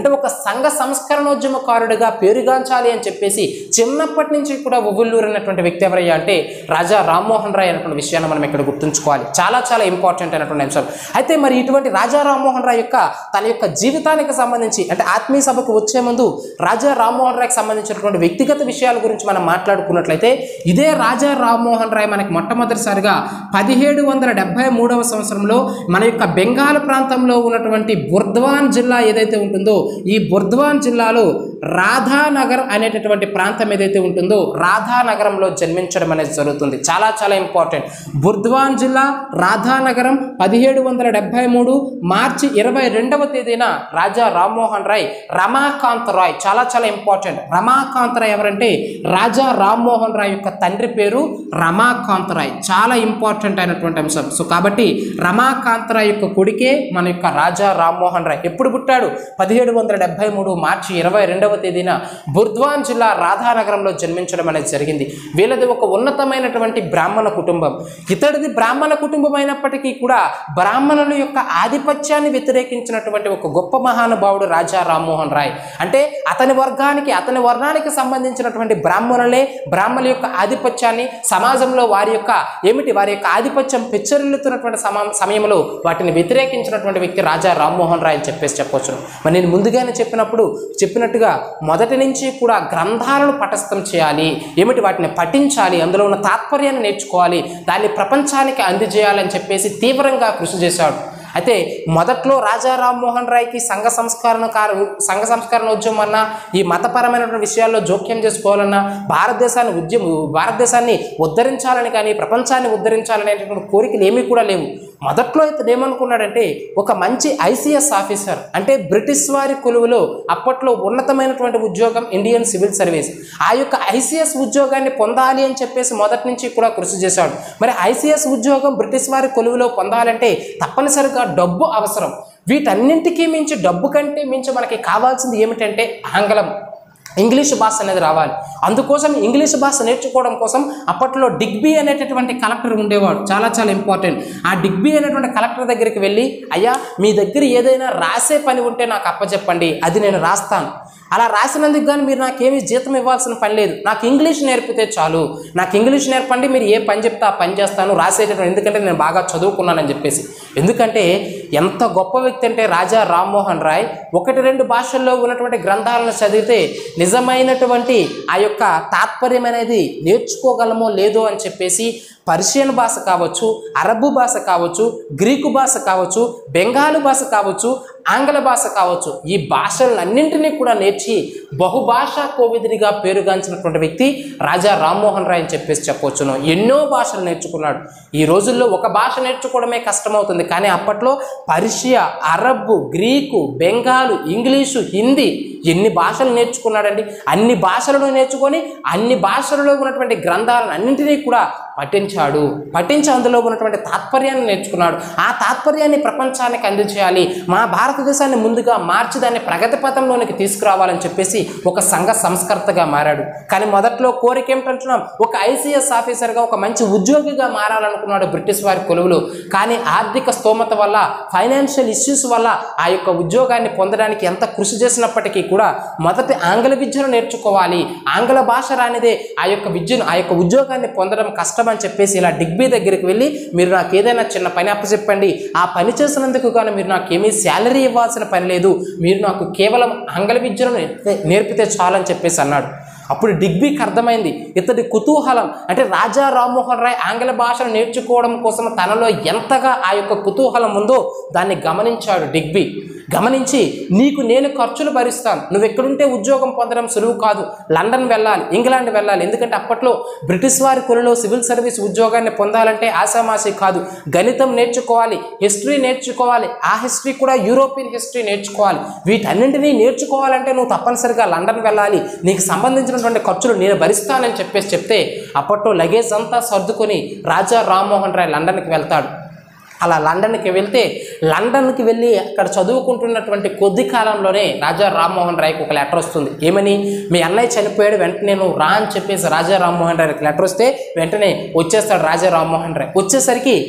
అంటే ఒక సంఘ సంస్కరణోద్యమకారుడిగా పేరుగాంచాలి అని చెప్పేసి చిన్నప్పటి నుంచి కూడా ఉవ్వుల్లూరినటువంటి వ్యక్తి ఎవరయ్యా అంటే రాజా రామ్మోహన్ రాయ్ అనేటువంటి విషయాన్ని మనం ఇక్కడ గుర్తుంచుకోవాలి చాలా చాలా ఇంపార్టెంట్ అయినటువంటి అంశం అయితే మరి ఇటువంటి రాజా రామ్మోహన్ రాయ్ యొక్క తన యొక్క జీవితానికి సంబంధించి అంటే ఆత్మీయ సభకు వచ్చే ముందు రాజా రామ్మోహన్ రాయ్కి సంబంధించినటువంటి వ్యక్తిగత విషయాల గురించి మనం మాట్లాడుకున్నట్లయితే ఇదే రాజా రామ్మోహన్ రాయ్ మనకి మొట్టమొదటిసారిగా పదిహేడు వందల డెబ్బై మూడవ సంవత్సరంలో మన యొక్క బెంగాల్ ప్రాంతంలో ఉన్నటువంటి బుర్ద్వాన్ జిల్లా ఏదైతే ఉంటుందో ఈ బుర్ద్వాన్ జిల్లాలో రాధానగర్ అనేటటువంటి ప్రాంతం ఏదైతే ఉంటుందో రాధానగరంలో జన్మించడం అనేది జరుగుతుంది చాలా చాలా ఇంపార్టెంట్ బుర్ద్వాన్ జిల్లా రాధానగరం పదిహేడు వందల డెబ్బై మూడు మార్చి ఇరవై రెండవ తేదీన రాజా రామ్మోహన్ రాయ్ రమాకాంత్ రాయ్ చాలా చాలా ఇంపార్టెంట్ రమాకాంత్ రాయ్ ఎవరంటే రాజా రామ్మోహన్ రాయ్ యొక్క తండ్రి పేరు రమాకాంత్ రాయ్ చాలా ఇంపార్టెంట్ అయినటువంటి అంశం సో కాబట్టి రమాకాంత్ రాయ్ యొక్క కొడుకే మన యొక్క రాజా రామ్మోహన్ రాయ్ ఎప్పుడు పుట్టాడు పదిహేడు వందల డెబ్బై మూడు మార్చి ఇరవై రెండవ తేదీన బుర్ద్వాన్ జిల్లా రాధానగరంలో జన్మించడం అనేది జరిగింది వీళ్ళది ఒక ఉన్నతమైనటువంటి బ్రాహ్మణ కుటుంబం ఇతడిది బ్రాహ్మణ కుటుంబం అయినప్పటికీ కూడా బ్రాహ్మణుల యొక్క ఆధిపత్యాన్ని వ్యతిరేకించినటువంటి ఒక గొప్ప మహానుభావుడు రాజా రామ్మోహన్ రాయ్ అంటే అతని వర్గానికి అతని వర్ణానికి సంబంధించినటువంటి బ్రాహ్మణులే బ్రాహ్మణుల యొక్క ఆధిపత్యాన్ని సమాజంలో వారి యొక్క ఏమిటి వారి యొక్క ఆధిపత్యం పెచ్చరిల్లుతున్నటువంటి సమా సమయంలో వాటిని వ్యతిరేకించినటువంటి వ్యక్తి రాజా రామ్మోహన్ రాయ్ అని చెప్పేసి చెప్పొచ్చు మరి నేను ముందుగానే చెప్పినప్పుడు చెప్పినట్టుగా మొదటి నుంచి కూడా గ్రంథాలను పటస్థం చేయాలి ఏమిటి వాటిని పఠించాలి అందులో ఉన్న తాత్పర్యాన్ని నేర్చుకోవాలి దాన్ని ప్రపంచానికి అందజేయాలని చెప్పేసి తీవ్రంగా కృషి చేశాడు అయితే మొదట్లో రాజా రామ్మోహన్ రాయ్కి సంఘ సంస్కరణ కారు సంఘ సంస్కరణ ఉద్యమం అన్నా ఈ మతపరమైనటువంటి విషయాల్లో జోక్యం చేసుకోవాలన్నా భారతదేశాన్ని ఉద్యమ భారతదేశాన్ని ఉద్ధరించాలని కానీ ప్రపంచాన్ని ఉద్ధరించాలనేటువంటి కోరికలు ఏమీ కూడా లేవు మొదట్లో ఇతను ఏమనుకున్నాడంటే ఒక మంచి ఐసీఎస్ ఆఫీసర్ అంటే బ్రిటిష్ వారి కొలువులో అప్పట్లో ఉన్నతమైనటువంటి ఉద్యోగం ఇండియన్ సివిల్ సర్వీస్ ఆ యొక్క ఐసీఎస్ ఉద్యోగాన్ని పొందాలి అని చెప్పేసి మొదటి నుంచి కూడా కృషి చేశాడు మరి ఐసీఎస్ ఉద్యోగం బ్రిటిష్ వారి కొలువులో పొందాలంటే తప్పనిసరిగా డబ్బు అవసరం వీటన్నింటికీ మించి డబ్బు కంటే మించి మనకి కావాల్సింది ఏమిటంటే ఆంగ్లం ఇంగ్లీష్ భాష అనేది రావాలి అందుకోసం ఇంగ్లీష్ భాష నేర్చుకోవడం కోసం అప్పట్లో డిగ్బీ అనేటటువంటి కలెక్టర్ ఉండేవాడు చాలా చాలా ఇంపార్టెంట్ ఆ డిగ్బీ అనేటువంటి కలెక్టర్ దగ్గరికి వెళ్ళి అయ్యా మీ దగ్గర ఏదైనా రాసే పని ఉంటే నాకు అప్పచెప్పండి అది నేను రాస్తాను అలా రాసినందుకు కానీ మీరు నాకేమీ జీతం ఇవ్వాల్సిన పని లేదు నాకు ఇంగ్లీష్ నేర్పితే చాలు నాకు ఇంగ్లీష్ నేర్పండి మీరు ఏ పని చెప్తే ఆ పని చేస్తాను రాసేటటువంటి ఎందుకంటే నేను బాగా చదువుకున్నానని చెప్పేసి ఎందుకంటే ఎంత గొప్ప వ్యక్తి అంటే రాజా రామ్మోహన్ రాయ్ ఒకటి రెండు భాషల్లో ఉన్నటువంటి గ్రంథాలను చదివితే నిజమైనటువంటి ఆ యొక్క తాత్పర్యం అనేది నేర్చుకోగలమో లేదో అని చెప్పేసి పర్షియన్ భాష కావచ్చు అరబు భాష కావచ్చు గ్రీకు భాష కావచ్చు బెంగాలు భాష కావచ్చు ఆంగ్ల భాష కావచ్చు ఈ భాషలన్నింటినీ కూడా నేర్చి బహుభాషా కోవిదునిగా పేరుగాంచినటువంటి వ్యక్తి రాజా రామ్మోహన్ రాయ్ అని చెప్పేసి చెప్పవచ్చును ఎన్నో భాషలు నేర్చుకున్నాడు ఈ రోజుల్లో ఒక భాష నేర్చుకోవడమే కష్టమవుతుంది కానీ అప్పట్లో పర్షియా అరబ్బు గ్రీకు బెంగాలు ఇంగ్లీషు హిందీ ఎన్ని భాషలు నేర్చుకున్నాడండి అన్ని భాషలను నేర్చుకొని అన్ని భాషలలో ఉన్నటువంటి గ్రంథాలను అన్నింటినీ కూడా పఠించాడు పఠించి అందులో ఉన్నటువంటి తాత్పర్యాన్ని నేర్చుకున్నాడు ఆ తాత్పర్యాన్ని ప్రపంచానికి అందించేయాలి మా భారతదేశాన్ని ముందుగా మార్చి దాన్ని ప్రగతి పథంలోనికి తీసుకురావాలని చెప్పేసి ఒక సంఘ సంస్కర్తగా మారాడు కానీ మొదట్లో కోరిక ఏమిటంటున్నాం ఒక ఐసీఎస్ ఆఫీసర్గా ఒక మంచి ఉద్యోగిగా మారాలనుకున్నాడు బ్రిటిష్ వారి కొలువులు కానీ ఆర్థిక స్తోమత వల్ల ఫైనాన్షియల్ ఇష్యూస్ వల్ల ఆ యొక్క ఉద్యోగాన్ని పొందడానికి ఎంత కృషి చేసినప్పటికీ కూడా మొదటి ఆంగ్ల విద్యను నేర్చుకోవాలి ఆంగ్ల భాష రానిదే ఆ యొక్క విద్యను ఆ యొక్క ఉద్యోగాన్ని పొందడం కష్టం అని చెప్పేసి ఇలా డిగ్బీ దగ్గరికి వెళ్ళి మీరు నాకు ఏదైనా చిన్న పని అప్పచెప్పండి ఆ పని చేసినందుకు కానీ మీరు నాకు ఏమీ శాలరీ ఇవ్వాల్సిన పని లేదు మీరు నాకు కేవలం ఆంగ్ల విద్యను నేర్పితే- నేర్పితే చాలని చెప్పేసి అన్నాడు అప్పుడు డిగ్బీకి అర్థమైంది ఇతడి కుతూహలం అంటే రాజా రామ్మోహన్ రాయ్ ఆంగ్ల భాషను నేర్చుకోవడం కోసం తనలో ఎంతగా ఆ యొక్క కుతూహలం ఉందో దాన్ని గమనించాడు డిగ్బీ గమనించి నీకు నేను ఖర్చులు భరిస్తాను నువ్వు ఎక్కడుంటే ఉద్యోగం పొందడం సులువు కాదు లండన్ వెళ్ళాలి ఇంగ్లాండ్ వెళ్ళాలి ఎందుకంటే అప్పట్లో బ్రిటిష్ వారి కొలలో సివిల్ సర్వీస్ ఉద్యోగాన్ని పొందాలంటే ఆశామాసి కాదు గణితం నేర్చుకోవాలి హిస్టరీ నేర్చుకోవాలి ఆ హిస్టరీ కూడా యూరోపియన్ హిస్టరీ నేర్చుకోవాలి వీటన్నింటినీ నేర్చుకోవాలంటే నువ్వు తప్పనిసరిగా లండన్ వెళ్ళాలి నీకు సంబంధించినటువంటి ఖర్చులు నేను భరిస్తానని చెప్పేసి చెప్తే అప్పట్లో లగేజ్ అంతా సర్దుకొని రాజా రామ్మోహన్ రాయ్ లండన్కి వెళ్తాడు అలా లండన్కి వెళ్తే లండన్కి వెళ్ళి అక్కడ చదువుకుంటున్నటువంటి కొద్ది కాలంలోనే రాజా రామ్మోహన్ రాయ్కి ఒక లెటర్ వస్తుంది ఏమని మీ అన్నయ్య చనిపోయాడు వెంటనే నువ్వు రా అని చెప్పేసి రాజా రామ్మోహన్ రాయ్కి లెటర్ వస్తే వెంటనే వచ్చేస్తాడు రాజా రామ్మోహన్ రాయ్ వచ్చేసరికి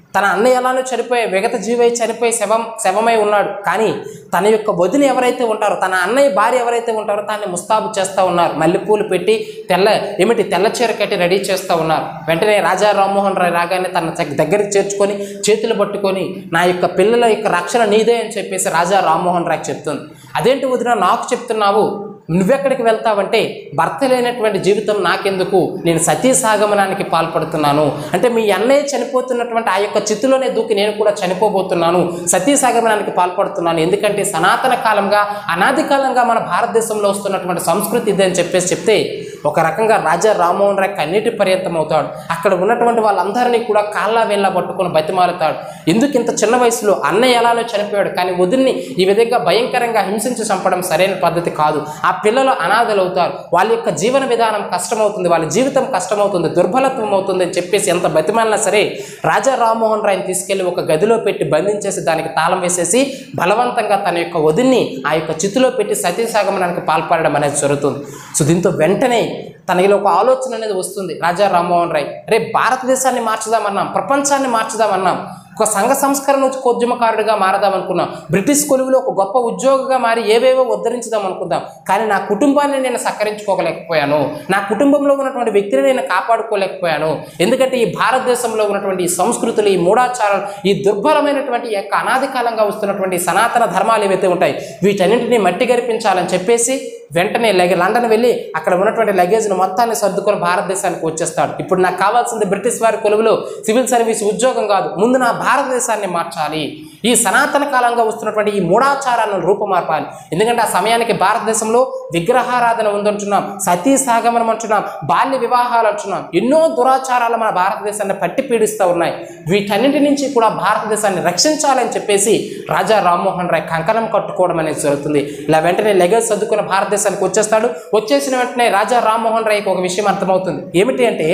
తన అన్నయ్య ఎలానో చనిపోయి విగత జీవై చనిపోయి శవం శవమై ఉన్నాడు కానీ తన యొక్క వదిన ఎవరైతే ఉంటారో తన అన్నయ్య భార్య ఎవరైతే ఉంటారో దాన్ని ముస్తాబు చేస్తూ ఉన్నారు మల్లెపూలు పెట్టి తెల్ల ఏమిటి తెల్ల చీర కట్టి రెడీ చేస్తూ ఉన్నారు వెంటనే రాజా రామ్మోహన్ రాయ్ రాగానే తన దగ్గ- దగ్గరికి చేర్చుకొని చేతులు పట్టుకొని నా యొక్క పిల్లల యొక్క రక్షణ నీదే అని చెప్పేసి రాజా రామ్మోహన్ రాయ్ చెప్తుంది అదేంటి వదిన నాకు చెప్తున్నావు నువ్వెక్కడికి వెళ్తావంటే భర్త లేనటువంటి జీవితం నాకెందుకు నేను సతీ సాగమనానికి పాల్పడుతున్నాను అంటే మీ అన్నయ్య చనిపోతున్నటువంటి ఆ యొక్క చిత్తులోనే దూకి నేను కూడా చనిపోబోతున్నాను సతీ సాగమనానికి పాల్పడుతున్నాను ఎందుకంటే సనాతన కాలంగా అనాది కాలంగా మన భారతదేశంలో వస్తున్నటువంటి సంస్కృతి ఇదే అని చెప్పేసి చెప్తే ఒక రకంగా రాజా రామ్మోహన్ రాయ్ కన్నీటి పర్యంతం అవుతాడు అక్కడ ఉన్నటువంటి వాళ్ళందరినీ కూడా కాళ్ళ వేళ్ళ పట్టుకొని బతిమాలుతాడు ఎందుకు ఇంత చిన్న వయసులో అన్నయ్య ఎలానో చనిపోయాడు కానీ వదిన్ని ఈ విధంగా భయంకరంగా హింసించి చంపడం సరైన పద్ధతి కాదు ఆ పిల్లలు అనాథలు అవుతారు వాళ్ళ యొక్క జీవన విధానం కష్టమవుతుంది వాళ్ళ జీవితం కష్టమవుతుంది దుర్బలత్వం అవుతుంది అని చెప్పేసి ఎంత బతిమాలినా సరే రాజా రామ్మోహన్ రాయ్ని తీసుకెళ్లి ఒక గదిలో పెట్టి బంధించేసి దానికి తాళం వేసేసి బలవంతంగా తన యొక్క వదిన్ని ఆ యొక్క చితిలో పెట్టి సతీ సాగమనానికి పాల్పడడం అనేది జరుగుతుంది సో దీంతో వెంటనే తనలో ఒక ఆలోచన అనేది వస్తుంది రాజా రామ్మోహన్ రాయ్ రేపు భారతదేశాన్ని మార్చుదామన్నాం ప్రపంచాన్ని మార్చుదామన్నాం ఒక సంఘ సంస్కరణ ఉద్యమకారుడిగా మారదాం అనుకున్నాం బ్రిటిష్ కొలువులో ఒక గొప్ప ఉద్యోగిగా మారి ఏవేవో ఉద్ధరించుదాం అనుకుందాం కానీ నా కుటుంబాన్ని నేను సక్కరించుకోలేకపోయాను నా కుటుంబంలో ఉన్నటువంటి వ్యక్తిని నేను కాపాడుకోలేకపోయాను ఎందుకంటే ఈ భారతదేశంలో ఉన్నటువంటి ఈ సంస్కృతులు ఈ మూఢాచారాలు ఈ దుర్బలమైనటువంటి ఈ యొక్క అనాది కాలంగా వస్తున్నటువంటి ఈ సనాతన ధర్మాలు ఏవైతే ఉంటాయి వీటన్నింటినీ మట్టి గరిపించాలని చెప్పేసి వెంటనే లగ లండన్ వెళ్ళి అక్కడ ఉన్నటువంటి లగేజ్ను మొత్తాన్ని సర్దుకొని భారతదేశానికి వచ్చేస్తాడు ఇప్పుడు నాకు కావాల్సింది బ్రిటిష్ వారి కొలువులో సివిల్ సర్వీస్ ఉద్యోగం కాదు ముందు నా భారతదేశాన్ని మార్చాలి ఈ సనాతన కాలంగా వస్తున్నటువంటి ఈ మూఢాచారాలను రూపుమార్పాలి ఎందుకంటే ఆ సమయానికి భారతదేశంలో విగ్రహారాధన ఉందంటున్నాం సతీ సాగమనం అంటున్నాం బాల్య వివాహాలు అంటున్నాం ఎన్నో దురాచారాలు మన భారతదేశాన్ని పట్టి పీడిస్తూ ఉన్నాయి వీటన్నింటి నుంచి కూడా భారతదేశాన్ని రక్షించాలని చెప్పేసి రాజా రామ్మోహన్ రాయ్ కంకణం కట్టుకోవడం అనేది జరుగుతుంది ఇలా వెంటనే లెగేజ్ సర్దుకుని భారతదేశానికి వచ్చేస్తాడు వచ్చేసిన వెంటనే రాజా రామ్మోహన్ రాయ్కి ఒక విషయం అర్థమవుతుంది ఏమిటి అంటే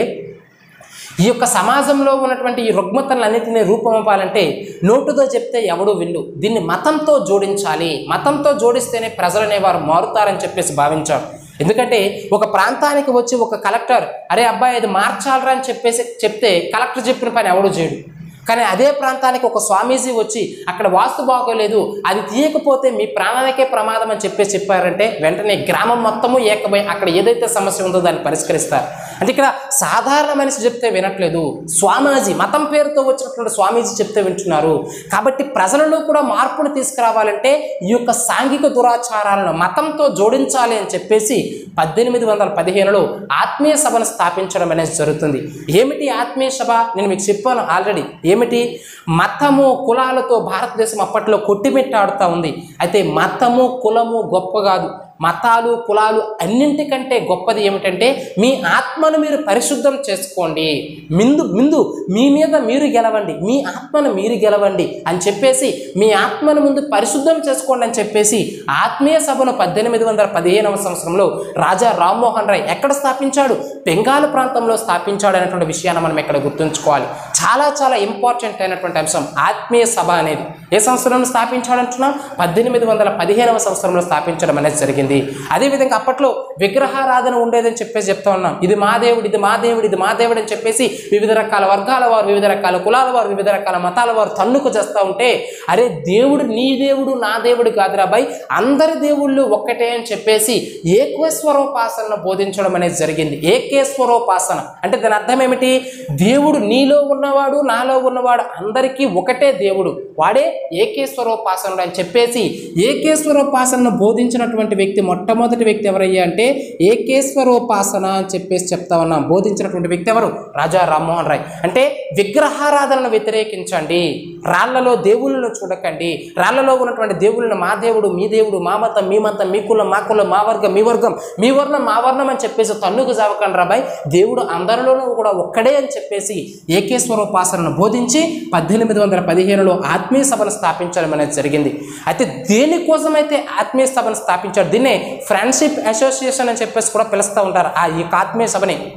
ఈ యొక్క సమాజంలో ఉన్నటువంటి ఈ రుగ్మతలన్నింటినీ రూపమవ్వాలంటే నోటుతో చెప్తే ఎవడు విండు దీన్ని మతంతో జోడించాలి మతంతో జోడిస్తేనే ప్రజలు అనేవారు మారుతారని చెప్పేసి భావించాడు ఎందుకంటే ఒక ప్రాంతానికి వచ్చి ఒక కలెక్టర్ అరే అబ్బాయి ఇది మార్చాలరా అని చెప్పేసి చెప్తే కలెక్టర్ చెప్పిన పని ఎవడు చేయడు కానీ అదే ప్రాంతానికి ఒక స్వామీజీ వచ్చి అక్కడ వాస్తు బాగోలేదు అది తీయకపోతే మీ ప్రాణానికే ప్రమాదం అని చెప్పేసి చెప్పారంటే వెంటనే గ్రామం మొత్తము ఏకమై అక్కడ ఏదైతే సమస్య ఉందో దాన్ని పరిష్కరిస్తారు అంటే ఇక్కడ సాధారణ మనిషి చెప్తే వినట్లేదు స్వామీజీ మతం పేరుతో వచ్చినటువంటి స్వామీజీ చెప్తే వింటున్నారు కాబట్టి ప్రజలలో కూడా మార్పును తీసుకురావాలంటే ఈ యొక్క సాంఘిక దురాచారాలను మతంతో జోడించాలి అని చెప్పేసి పద్దెనిమిది వందల పదిహేనులో ఆత్మీయ సభను స్థాపించడం అనేది జరుగుతుంది ఏమిటి ఆత్మీయ సభ నేను మీకు చెప్పాను ఆల్రెడీ ఏమిటి మతము కులాలతో భారతదేశం అప్పట్లో కొట్టిమిట్టాడుతూ ఉంది అయితే మతము కులము గొప్ప కాదు మతాలు కులాలు అన్నింటికంటే గొప్పది ఏమిటంటే మీ ఆత్మను మీరు పరిశుద్ధం చేసుకోండి మిందు మిందు మీ మీద మీరు గెలవండి మీ ఆత్మను మీరు గెలవండి అని చెప్పేసి మీ ఆత్మను ముందు పరిశుద్ధం చేసుకోండి అని చెప్పేసి ఆత్మీయ సభను పద్దెనిమిది వందల పదిహేనవ సంవత్సరంలో రాజా రామ్మోహన్ రాయ్ ఎక్కడ స్థాపించాడు బెంగాల్ ప్రాంతంలో స్థాపించాడు అనేటువంటి విషయాన్ని మనం ఇక్కడ గుర్తుంచుకోవాలి చాలా చాలా ఇంపార్టెంట్ అయినటువంటి అంశం ఆత్మీయ సభ అనేది ఏ సంవత్సరంలో స్థాపించాడంటున్నాం పద్దెనిమిది వందల పదిహేనవ సంవత్సరంలో స్థాపించడం అనేది జరిగింది అదేవిధంగా అప్పట్లో విగ్రహారాధన ఉండేదని చెప్పేసి చెప్తా ఉన్నాం ఇది మా దేవుడు ఇది మా దేవుడు ఇది మా దేవుడు అని చెప్పేసి వివిధ రకాల వర్గాల వారు వివిధ రకాల కులాల వారు వివిధ రకాల మతాల వారు తన్నుకు చేస్తూ ఉంటే అరే దేవుడు నీ దేవుడు నా దేవుడు కాదురా బాయ్ అందరి దేవుళ్ళు ఒక్కటే అని చెప్పేసి ఏకేశ్వరోపాసనను బోధించడం అనేది జరిగింది ఏకేశ్వరోపాసన అంటే దాని అర్థం ఏమిటి దేవుడు నీలో ఉన్నవాడు నాలో ఉన్నవాడు అందరికీ ఒకటే దేవుడు వాడే ఏకేశ్వరోపాసనుడు అని చెప్పేసి ఏకేశ్వరోపాసనను బోధించినటువంటి వ్యక్తి మొట్టమొదటి వ్యక్తి ఎవరయ్యా అంటే ఏకేశ్వరోపాసన అని చెప్పేసి చెప్తా ఉన్నాం బోధించినటువంటి వ్యక్తి ఎవరు రాజా రామ్మోహన్ రాయ్ అంటే విగ్రహారాధనను వ్యతిరేకించండి రాళ్లలో దేవుళ్ళను చూడకండి రాళ్లలో ఉన్నటువంటి దేవుళ్ళను మా దేవుడు మీ దేవుడు మా మతం మీ మతం మీ కులం మా కులం మా వర్గం మీ వర్గం మీ వర్ణం మా వర్ణం అని చెప్పేసి తన్నుకు జావకండి రాబాయ్ దేవుడు అందరిలోనూ కూడా ఒక్కడే అని చెప్పేసి ఏకేశ్వరోపాసనను బోధించి పద్దెనిమిది వందల పదిహేనులో ఆత్మీయ సభను స్థాపించడం అనేది జరిగింది అయితే దేనికోసమైతే ఆత్మీయ సభను స్థాపించాడు దీన్నే ఫ్రెండ్షిప్ అసోసియేషన్ అని చెప్పేసి కూడా పిలుస్తూ ఉంటారు ఆ ఈ యొక్క ఆత్మీయ సభని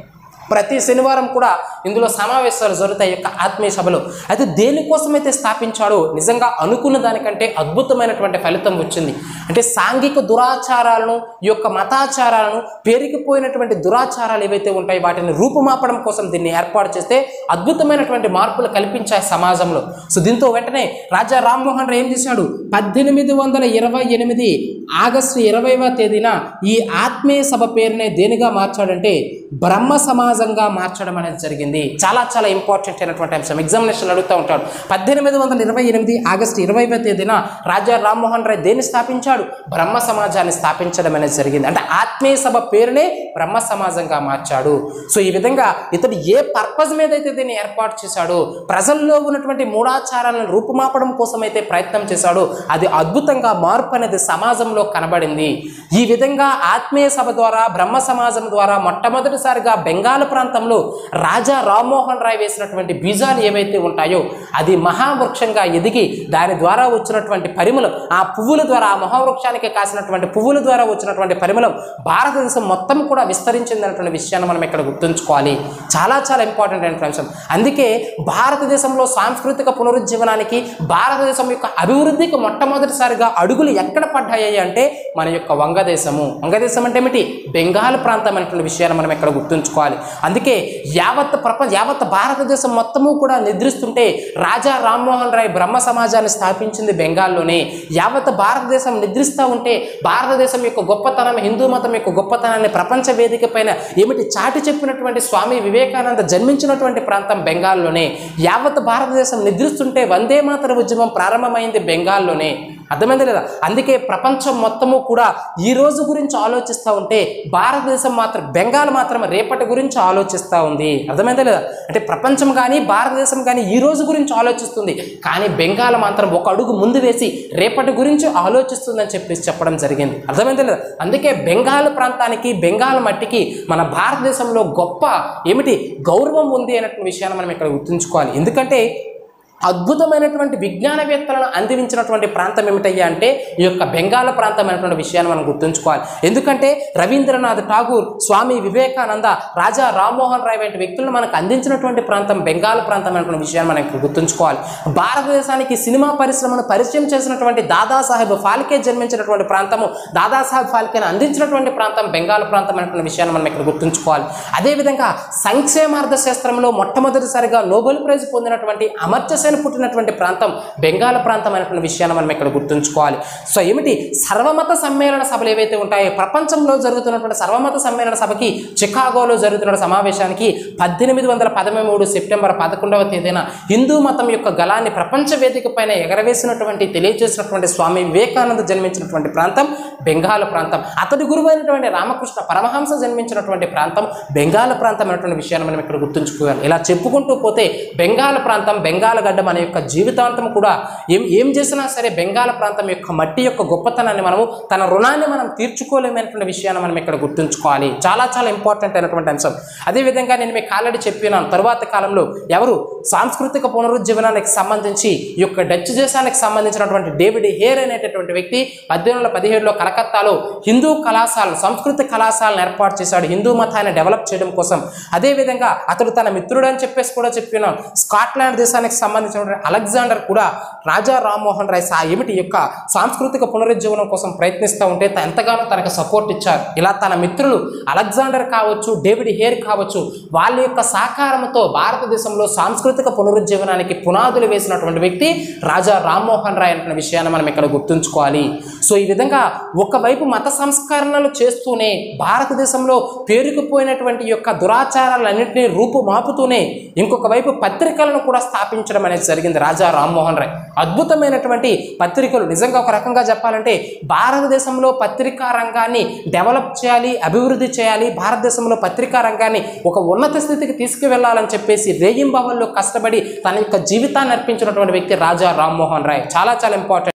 ప్రతి శనివారం కూడా ఇందులో సమావేశాలు జరుగుతాయి ఈ యొక్క ఆత్మీయ సభలో అయితే దేనికోసమైతే స్థాపించాడో నిజంగా అనుకున్న దానికంటే అద్భుతమైనటువంటి ఫలితం వచ్చింది అంటే సాంఘిక దురాచారాలను ఈ యొక్క మతాచారాలను పేరుకుపోయినటువంటి దురాచారాలు ఏవైతే ఉంటాయో వాటిని రూపుమాపడం కోసం దీన్ని ఏర్పాటు చేస్తే అద్భుతమైనటువంటి మార్పులు కల్పించాయి సమాజంలో సో దీంతో వెంటనే రాజా రామ్మోహన్ రాయ్ ఏం చేశాడు పద్దెనిమిది వందల ఇరవై ఎనిమిది ఆగస్టు ఇరవైవ తేదీన ఈ ఆత్మీయ సభ పేరునే దేనిగా మార్చాడంటే బ్రహ్మ సమాజంగా మార్చడం అనేది జరిగింది చాలా చాలా ఇంపార్టెంట్ అయినటువంటి అంశం ఎగ్జామినేషన్ అడుగుతూ ఉంటాడు పద్దెనిమిది వందల ఇరవై ఎనిమిది ఆగస్టు ఇరవైవ తేదీన రాజా రామ్మోహన్ రాయ్ దేన్ని స్థాపించాడు బ్రహ్మ సమాజాన్ని స్థాపించడం అనేది జరిగింది అంటే ఆత్మీయ సభ పేరునే బ్రహ్మ సమాజంగా మార్చాడు సో ఈ విధంగా ఇతడు ఏ పర్పస్ మీద అయితే దీన్ని ఏర్పాటు చేశాడో ప్రజల్లో ఉన్నటువంటి మూఢాచారాలను రూపుమాపడం కోసం అయితే ప్రయత్నం చేశాడో అది అద్భుతంగా మార్పు అనేది సమాజంలో కనబడింది ఈ విధంగా ఆత్మీయ సభ ద్వారా బ్రహ్మ సమాజం ద్వారా మొట్టమొదటిసారిగా బెంగాల్ ప్రాంతంలో రాజా రామ్మోహన్ రాయ్ వేసినటువంటి బీజాలు ఏవైతే ఉంటాయో అది మహావృక్షంగా ఎదిగి దాని ద్వారా వచ్చినటువంటి పరిమళం ఆ పువ్వుల ద్వారా ఆ మహావృక్షానికి కాసినటువంటి పువ్వుల ద్వారా వచ్చినటువంటి పరిమళం భారతదేశం మొత్తం కూడా విస్తరించింది అన్నటువంటి విషయాన్ని మనం ఇక్కడ గుర్తుంచుకోవాలి చాలా చాలా ఇంపార్టెంట్ అయిన అంశం అందుకే భారతదేశంలో సాంస్కృతిక పునరుజ్జీవనానికి భారతదేశం యొక్క అభివృద్ధికి మొట్టమొదటిసారిగా అడుగులు ఎక్కడ పడ్డాయి అంటే మన యొక్క వంగదేశము వంగదేశం అంటే ఏమిటి బెంగాల్ ప్రాంతం అనేటువంటి విషయాన్ని మనం ఇక్కడ గుర్తుంచుకోవాలి అందుకే యావత్ ప్రపంచ యావత్ భారతదేశం మొత్తము కూడా నిద్రిస్తుంటే రాజా రామ్మోహన్ రాయ్ బ్రహ్మ సమాజాన్ని స్థాపించింది బెంగాల్లోనే యావత్ భారతదేశం నిద్రిస్తూ ఉంటే భారతదేశం యొక్క గొప్పతనం హిందూ మతం యొక్క గొప్పతనాన్ని ప్రపంచ వేదిక పైన ఏమిటి చాటి చెప్పినటువంటి స్వామి వివేకానంద జన్మించినటువంటి ప్రాంతం బెంగాల్లోనే యావత్ భారతదేశం నిద్రిస్తుంటే వందే మాతర ఉద్యమం ప్రారంభమైంది బెంగాల్లోనే అర్థమైంది లేదా అందుకే ప్రపంచం మొత్తము కూడా ఈ రోజు గురించి ఆలోచిస్తూ ఉంటే భారతదేశం మాత్రం బెంగాల్ మాత్రం రేపటి గురించి ఆలోచిస్తూ ఉంది అర్థమైందా లేదా అంటే ప్రపంచం కానీ భారతదేశం కానీ ఈ రోజు గురించి ఆలోచిస్తుంది కానీ బెంగాల్ మాత్రం ఒక అడుగు ముందు వేసి రేపటి గురించి ఆలోచిస్తుందని చెప్పేసి చెప్పడం జరిగింది అర్థమైందా లేదా అందుకే బెంగాల్ ప్రాంతానికి బెంగాల్ మట్టికి మన భారతదేశంలో గొప్ప ఏమిటి గౌరవం ఉంది అనేటువంటి విషయాన్ని మనం ఇక్కడ గుర్తుంచుకోవాలి ఎందుకంటే అద్భుతమైనటువంటి విజ్ఞానవేత్తలను అందించినటువంటి ప్రాంతం ఏమిటయ్యా అంటే ఈ యొక్క బెంగాల్ ప్రాంతం అనేటువంటి విషయాన్ని మనం గుర్తుంచుకోవాలి ఎందుకంటే రవీంద్రనాథ్ ఠాగూర్ స్వామి వివేకానంద రాజా రామ్మోహన్ రాయ్ వంటి వ్యక్తులను మనకు అందించినటువంటి ప్రాంతం బెంగాల్ ప్రాంతం అనేటువంటి విషయాన్ని మనం ఇక్కడ గుర్తుంచుకోవాలి భారతదేశానికి సినిమా పరిశ్రమను పరిచయం చేసినటువంటి దాదాసాహెబ్ ఫాల్కే జన్మించినటువంటి ప్రాంతము దాదాసాహెబ్ ఫాల్కేను అందించినటువంటి ప్రాంతం బెంగాల్ ప్రాంతం అనేటువంటి విషయాన్ని మనం ఇక్కడ గుర్తుంచుకోవాలి అదేవిధంగా సంక్షేమార్థ శాస్త్రంలో మొట్టమొదటిసారిగా నోబెల్ ప్రైజ్ పొందినటువంటి అమర్త్య సేన పుట్టినటువంటి ప్రాంతం బెంగాల్ ప్రాంతం అనేటువంటి విషయాన్ని మనం ఇక్కడ గుర్తుంచుకోవాలి సో ఏమిటి సర్వమత సమ్మేళన సభలు ఏవైతే ఉంటాయో ప్రపంచంలో జరుగుతున్నటువంటి సర్వమత సమ్మేళన సభకి చికాగోలో జరుగుతున్న సమావేశానికి పద్దెనిమిది వందల పదమూడు సెప్టెంబర్ పదకొండవ తేదీన హిందూ మతం యొక్క గలాన్ని ప్రపంచ వేదిక పైన ఎగరవేసినటువంటి తెలియజేసినటువంటి స్వామి వివేకానంద జన్మించినటువంటి ప్రాంతం బెంగాల్ ప్రాంతం అతడి గురువైనటువంటి రామకృష్ణ పరమహంస జన్మించినటువంటి ప్రాంతం బెంగాల్ ప్రాంతం అనేటువంటి విషయాన్ని మనం ఇక్కడ గుర్తుంచుకోవాలి ఇలా చెప్పుకుంటూ పోతే బెంగాల్ ప్రాంతం బెంగాల్ గడ్డ మన యొక్క జీవితాంతం కూడా ఏం ఏం చేసినా సరే బెంగాల్ ప్రాంతం యొక్క మట్టి యొక్క గొప్పతనాన్ని మనము తన రుణాన్ని మనం తీర్చుకోలేమైనటువంటి విషయాన్ని మనం ఇక్కడ గుర్తుంచుకోవాలి చాలా చాలా ఇంపార్టెంట్ అయినటువంటి అంశం అదేవిధంగా నేను మీకు ఆల్రెడీ చెప్పినాను తరువాత కాలంలో ఎవరు సాంస్కృతిక పునరుజ్జీవనానికి సంబంధించి ఈ యొక్క డచ్ దేశానికి సంబంధించినటువంటి డేవిడ్ హేర్ అనేటటువంటి వ్యక్తి పద్దెనిమిది వందల పదిహేడులో కలకత్తాలో హిందూ కళాశాల సంస్కృత కళాశాలను ఏర్పాటు చేశాడు హిందూ మతాన్ని డెవలప్ చేయడం కోసం అదేవిధంగా అతడు తన మిత్రుడు అని చెప్పేసి కూడా చెప్పినాం స్కాట్లాండ్ దేశానికి సంబంధించినటువంటి అలెగ్జాండర్ కూడా రాజా రామ్మోహన్ రాయ్ సా ఏమిటి ఈ యొక్క సాంస్కృతిక పునరుజ్జీవనం కోసం ప్రయత్నిస్తూ ఉంటే త- ఎంతగానో తనకు సపోర్ట్ ఇచ్చారు ఇలా తన మిత్రులు అలెగ్జాండర్ కావచ్చు డేవిడ్ హేర్ కావచ్చు వాళ్ళ యొక్క సహకారంతో భారతదేశంలో సాంస్కృతిక పునరుజ్జీవనానికి పునాదులు వేసినటువంటి వ్యక్తి రాజా రామ్మోహన్ రాయ్ అనే విషయాన్ని మనం ఇక్కడ గుర్తుంచుకోవాలి సో ఈ విధంగా ఒకవైపు మత సంస్కరణలు చేస్తూనే భారతదేశంలో పేరుకుపోయినటువంటి ఈ యొక్క దురాచారాలన్నింటినీ రూపు మాపుతూనే ఇంకొక వైపు పత్రికలను కూడా స్థాపించడం అనేది జరిగింది రాజా రామ్మోహన్ రాయ్ అద్భుతమైనటువంటి పత్రికలు నిజంగా ఒక రకంగా చెప్పాలంటే భారతదేశంలో పత్రికా రంగాన్ని డెవలప్ చేయాలి అభివృద్ధి చేయాలి భారతదేశంలో పత్రికా రంగాన్ని ఒక ఉన్నత స్థితికి తీసుకువెళ్ళాలని చెప్పేసి రేయింబవల్లో కష్టపడి తన యొక్క జీవితాన్ని అర్పించినటువంటి వ్యక్తి రాజా రామ్మోహన్ రాయ్ చాలా చాలా ఇంపార్టెంట్